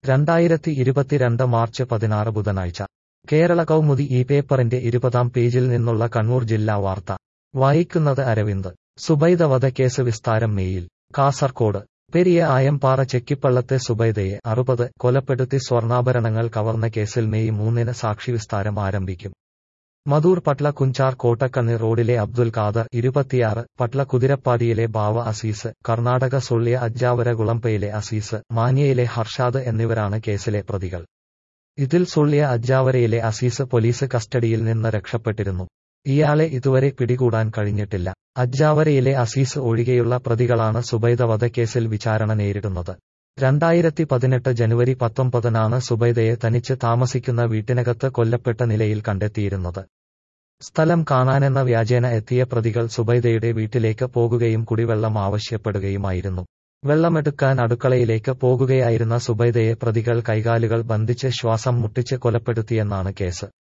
രണ്ടായിരത്തി ഇരുപത്തിരണ്ട് മാർച്ച് പതിനാറ് ബുധനാഴ്ച കേരള കൗമുദി ഈ പേപ്പറിന്റെ ഇരുപതാം പേജിൽ നിന്നുള്ള കണ്ണൂർ ജില്ലാ വാർത്ത വായിക്കുന്നത് അരവിന്ദ് സുബൈദ വധക്കേസ് വിസ്താരം മെയിൽ കാസർകോട് പെരിയ ആയംപാറ ചെക്കിപ്പള്ളത്തെ സുബൈദയെ അറുപത് കൊലപ്പെടുത്തി സ്വർണ്ണാഭരണങ്ങൾ കവർന്ന കേസിൽ മെയ് മൂന്നിന് സാക്ഷി വിസ്താരം ആരംഭിക്കും മധൂർ പട്ല കുഞ്ചാർ കോട്ടക്കണ്ണി റോഡിലെ അബ്ദുൽ ഖാദർ ഇരുപത്തിയാറ് പട്ല കുതിരപ്പാടിയിലെ ബാവ അസീസ് കർണാടക സുള്ളിയ അജ്ജാവര കുളമ്പയിലെ അസീസ് മാനിയയിലെ ഹർഷാദ് എന്നിവരാണ് കേസിലെ പ്രതികൾ ഇതിൽ സുള്ളിയ അജ്ജാവരയിലെ അസീസ് പോലീസ് കസ്റ്റഡിയിൽ നിന്ന് രക്ഷപ്പെട്ടിരുന്നു ഇയാളെ ഇതുവരെ പിടികൂടാൻ കഴിഞ്ഞിട്ടില്ല അജ്ജാവരയിലെ അസീസ് ഒഴികെയുള്ള പ്രതികളാണ് സുബൈദ വധക്കേസിൽ വിചാരണ നേരിടുന്നത് രണ്ടായിരത്തി പതിനെട്ട് ജനുവരി പത്തൊമ്പതിനാണ് സുബൈദയെ തനിച്ച് താമസിക്കുന്ന വീട്ടിനകത്ത് കൊല്ലപ്പെട്ട നിലയിൽ കണ്ടെത്തിയിരുന്നത് സ്ഥലം കാണാനെന്ന വ്യാജേന എത്തിയ പ്രതികൾ സുബൈദയുടെ വീട്ടിലേക്ക് പോകുകയും കുടിവെള്ളം ആവശ്യപ്പെടുകയുമായിരുന്നു വെള്ളമെടുക്കാൻ അടുക്കളയിലേക്ക് പോകുകയായിരുന്ന സുബൈദയെ പ്രതികൾ കൈകാലുകൾ ബന്ധിച്ച് ശ്വാസം മുട്ടിച്ച് കൊലപ്പെടുത്തിയെന്നാണ് കേസ്